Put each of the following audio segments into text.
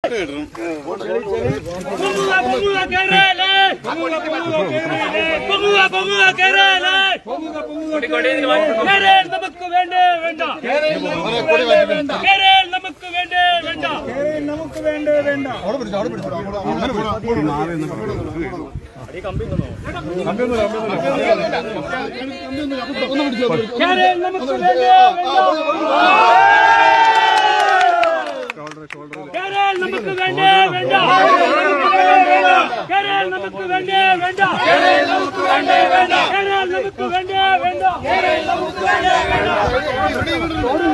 പൊങ്ങുക പൊങ്ങുക കേരളേ പൊങ്ങുക പൊങ്ങുക കേരളേ കേരൾ നമുക്ക് വേണ്ടേ വേണ്ട കേരൾ നമുക്ക് വേണ്ടേ വേണ്ട നമുക്ക് വേണ്ടേ വേണ്ട കേരൾ നമുക്ക് വേണ്ടേ വേണ്ട കേരൾ നമുക്ക് വേണ്ടേ വേണ്ട കേരൾ നമുക്ക് വേണ്ടേ വേണ്ട കേരൾ നമുക്ക് വേണ്ടേ വേണ്ട കേരൾ നമുക്ക് വേണ്ടേ വേണ്ട കേരൾ നമുക്ക് വേണ്ടേ വേണ്ട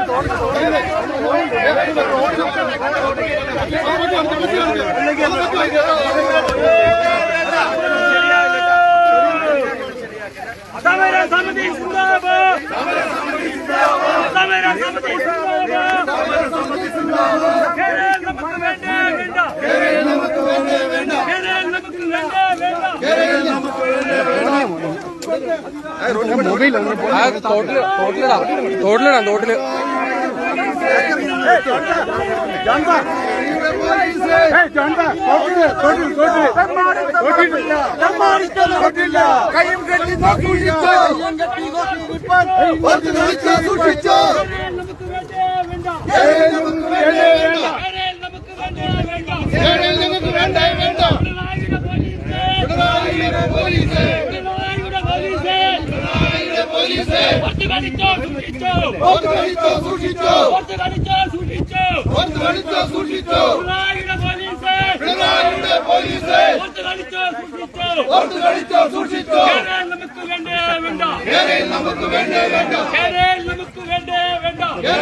സമര സമിതി സിന്ദാബാദ് സമര സമിതി സിന്ദാബാദ് കേരൾ നമുക്ക് വേണ്ടേ വേണ്ട കേരൾ നമുക്ക് വേണ്ടേ വേണ്ട കേരൾ നമുക്ക് വേണ്ടേ വേണ്ട തോട്ടിലിടാം തോട്ടില് കയ്യും കെട്ടി നോക്കിയിട്ടോ സൂക്ഷിച്ചോ നമുക്ക് വേണ്ടേ വേണ്ട നമുക്ക് വേണ്ടേ വേണ്ട കേരൾ നമുക്ക് വേണ്ടേ വേണ്ട കേരളം നമുക്ക് വേണ്ടേ വേണ്ട പിണറായിയുടെ പോലീസ് പിണറായിയുടെ പിണറായിയുടെ പോലീസ് പോലീസ് പോലീസ് പുറത്ത് കളിച്ചോ സൂക്ഷിച്ചോ ഓർത്ത് കളിച്ചോ സൂക്ഷിച്ചോ പുറത്ത് കളിച്ചോ സൂക്ഷിച്ചോ ഓർത്ത് കളിച്ചോ സൂക്ഷിച്ചോ പിണറായിയുടെ പോലീസ് പിണറായിയുടെ പോലീസ് പുറത്ത് കളിച്ചോ സൂക്ഷിച്ചോ ഓർത്ത് കളിച്ചോ സൂക്ഷിച്ചോ കേരൾ നമുക്ക് വേണ്ടേ വേണ്ട കേരളം നമുക്ക് വേണ്ടേ വേണ്ട കേരൾ നമുക്ക് വേണ്ടേ വേണ്ട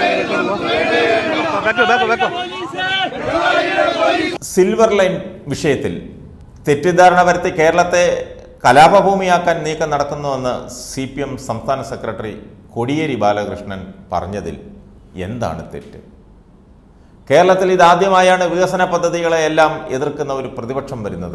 പോലീസ് സിൽവർ ലൈൻ വിഷയത്തിൽ തെറ്റിദ്ധാരണ വരുത്തി കേരളത്തെ കലാപഭൂമിയാക്കാൻ നീക്കം നടക്കുന്നുവെന്ന് സി പി എം സംസ്ഥാന സെക്രട്ടറി കോടിയേരി ബാലകൃഷ്ണൻ പറഞ്ഞതിൽ എന്താണ് തെറ്റ് കേരളത്തിൽ ഇതാദ്യമായാണ് വികസന പദ്ധതികളെയെല്ലാം എതിർക്കുന്ന ഒരു പ്രതിപക്ഷം വരുന്നത്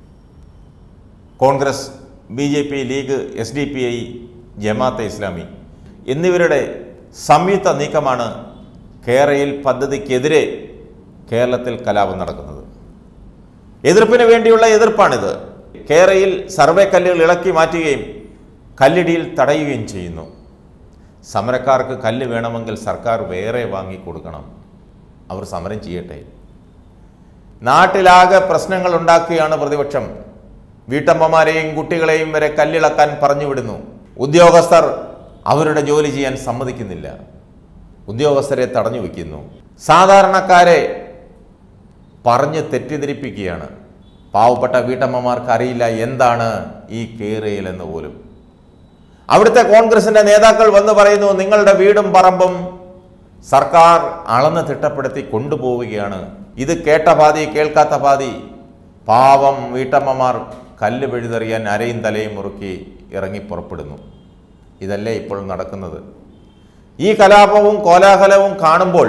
Congress B J P League S D P I Jamaat-e Islami എന്നിവരുടെ സംയുക്ത നീക്കമാണ് കേരയിൽ പദ്ധതിക്കെതിരെ കേരളത്തിൽ കലാപം നടക്കുന്നത് എതിർപ്പിന് വേണ്ടിയുള്ള എതിർപ്പാണിത് കേരയിൽ സർവേ കല്ലുകൾ ഇളക്കി മാറ്റുകയും കല്ലിടിയിൽ തടയുകയും ചെയ്യുന്നു സമരക്കാർക്ക് കല്ല് വേണമെങ്കിൽ സർക്കാർ വേറെ വാങ്ങി കൊടുക്കണം അവർ സമരം ചെയ്യട്ടെ നാട്ടിലാകെ പ്രശ്നങ്ങൾ ഉണ്ടാക്കുകയാണ് പ്രതിപക്ഷം വീട്ടമ്മമാരെയും കുട്ടികളെയും വരെ കല്ലിളക്കാൻ പറഞ്ഞുവിടുന്നു ഉദ്യോഗസ്ഥർ അവരുടെ ജോലി ചെയ്യാൻ സമ്മതിക്കുന്നില്ല ഉദ്യോഗസ്ഥരെ തടഞ്ഞു വയ്ക്കുന്നു സാധാരണക്കാരെ പറഞ്ഞ് തെറ്റിദ്ധരിപ്പിക്കുകയാണ് പാവപ്പെട്ട വീട്ടമ്മമാർക്ക് അറിയില്ല എന്താണ് ഈ കേരയിൽ എന്ന് പോലും അവിടുത്തെ കോൺഗ്രസിന്റെ നേതാക്കൾ വന്ന് പറയുന്നു നിങ്ങളുടെ വീടും പറമ്പും സർക്കാർ അളന്ന് തിട്ടപ്പെടുത്തി കൊണ്ടുപോവുകയാണ് ഇത് കേട്ട പാതി കേൾക്കാത്ത പാതി പാവം വീട്ടമ്മമാർ കല്ല് പിഴുതെറിയാൻ അരയും തലയും മുറുക്കി ഇറങ്ങി പുറപ്പെടുന്നു ഇതല്ലേ ഇപ്പോൾ നടക്കുന്നത് ഈ കലാപവും കോലാഹലവും കാണുമ്പോൾ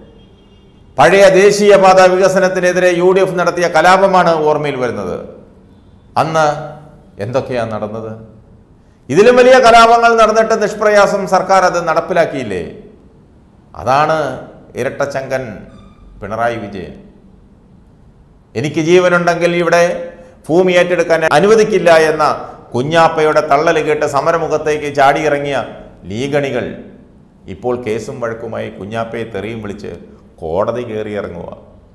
പഴയ ദേശീയപാത വികസനത്തിനെതിരെ യു ഡി എഫ് നടത്തിയ കലാപമാണ് ഓർമ്മയിൽ വരുന്നത് അന്ന് എന്തൊക്കെയാണ് നടന്നത് ഇതിലും വലിയ കലാപങ്ങൾ നടന്നിട്ട് നിഷ്പ്രയാസം സർക്കാർ അത് നടപ്പിലാക്കിയില്ലേ അതാണ് ഇരട്ടച്ചങ്കൻ പിണറായി വിജയൻ എനിക്ക് ജീവനുണ്ടെങ്കിൽ ഇവിടെ ഭൂമി ഏറ്റെടുക്കാൻ അനുവദിക്കില്ല എന്ന കുഞ്ഞാപ്പയുടെ തള്ളൽ കേട്ട് സമരമുഖത്തേക്ക് ചാടിയിറങ്ങിയ ലീഗണികൾ ഇപ്പോൾ കേസും വഴക്കുമായി കുഞ്ഞാപ്പയെ തെറിയും വിളിച്ച് കോടതി കയറി ഇറങ്ങുക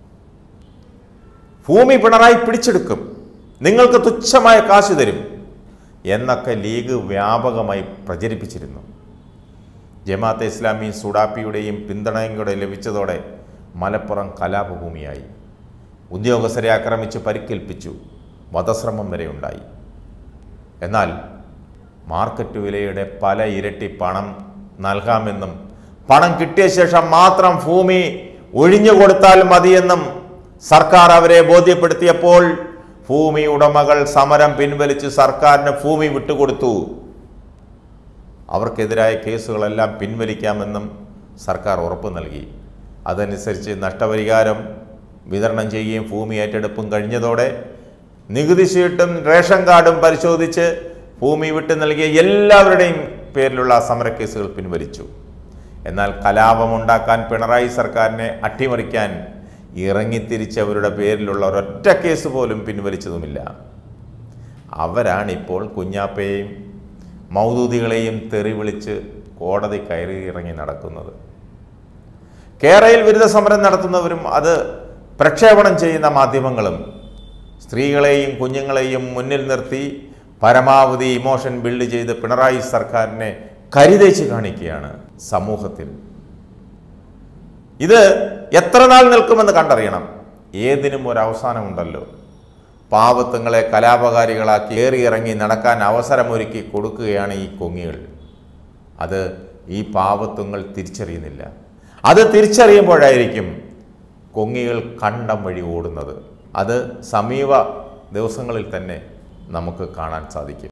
ഭൂമി പിണറായി പിടിച്ചെടുക്കും നിങ്ങൾക്ക് തുച്ഛമായ കാശ് തരും എന്നൊക്കെ ലീഗ് വ്യാപകമായി പ്രചരിപ്പിച്ചിരുന്നു ജമാഅത്തെ ഇസ്ലാമി സുഡാപ്പിയുടെയും പിന്തുണയും കൂടെ ലഭിച്ചതോടെ മലപ്പുറം കലാപഭൂമിയായി ഉദ്യോഗസ്ഥരെ ആക്രമിച്ച് പരിക്കേൽപ്പിച്ചു വധശ്രമം വരെ ഉണ്ടായി എന്നാൽ മാർക്കറ്റ് വിലയുടെ പല ഇരട്ടി പണം നൽകാമെന്നും പണം കിട്ടിയ ശേഷം മാത്രം ഭൂമി ഒഴിഞ്ഞു കൊടുത്താൽ മതിയെന്നും സർക്കാർ അവരെ ബോധ്യപ്പെടുത്തിയപ്പോൾ ഭൂമി ഉടമകൾ സമരം പിൻവലിച്ച് സർക്കാരിന് ഭൂമി വിട്ടുകൊടുത്തു അവർക്കെതിരായ കേസുകളെല്ലാം പിൻവലിക്കാമെന്നും സർക്കാർ ഉറപ്പ് നൽകി അതനുസരിച്ച് നഷ്ടപരിഹാരം വിതരണം ചെയ്യുകയും ഭൂമി ഏറ്റെടുപ്പും കഴിഞ്ഞതോടെ നികുതി ഷീട്ടും റേഷൻ കാർഡും പരിശോധിച്ച് ഭൂമി വിട്ടു നൽകിയ എല്ലാവരുടെയും പേരിലുള്ള സമരക്കേസുകൾ പിൻവലിച്ചു എന്നാൽ കലാപമുണ്ടാക്കാൻ പിണറായി സർക്കാരിനെ അട്ടിമറിക്കാൻ ഇറങ്ങിത്തിരിച്ചവരുടെ പേരിലുള്ള ഒരൊറ്റ കേസ് പോലും പിൻവലിച്ചതുമില്ല അവരാണിപ്പോൾ കുഞ്ഞാപ്പയെയും മൗദൂദികളെയും തെറി വിളിച്ച് കോടതി കയറി ഇറങ്ങി നടക്കുന്നത് കേരളയിൽ വിരുദ്ധ സമരം നടത്തുന്നവരും അത് പ്രക്ഷേപണം ചെയ്യുന്ന മാധ്യമങ്ങളും സ്ത്രീകളെയും കുഞ്ഞുങ്ങളെയും മുന്നിൽ നിർത്തി പരമാവധി ഇമോഷൻ ബിൽഡ് ചെയ്ത് പിണറായി സർക്കാരിനെ കരിതേച്ച് കാണിക്കുകയാണ് സമൂഹത്തിൽ ഇത് എത്ര നാൾ നിൽക്കുമെന്ന് കണ്ടറിയണം ഏതിനും ഒരു അവസാനമുണ്ടല്ലോ പാവത്തുങ്ങളെ കലാപകാരികളാക്കി ഏറി ഇറങ്ങി നടക്കാൻ അവസരമൊരുക്കി കൊടുക്കുകയാണ് ഈ കൊങ്ങികൾ അത് ഈ പാവത്തുങ്ങൾ തിരിച്ചറിയുന്നില്ല അത് തിരിച്ചറിയുമ്പോഴായിരിക്കും കൊങ്ങികൾ കണ്ടം വഴി ഓടുന്നത് അത് സമീപ ദിവസങ്ങളിൽ തന്നെ നമുക്ക് കാണാൻ സാധിക്കും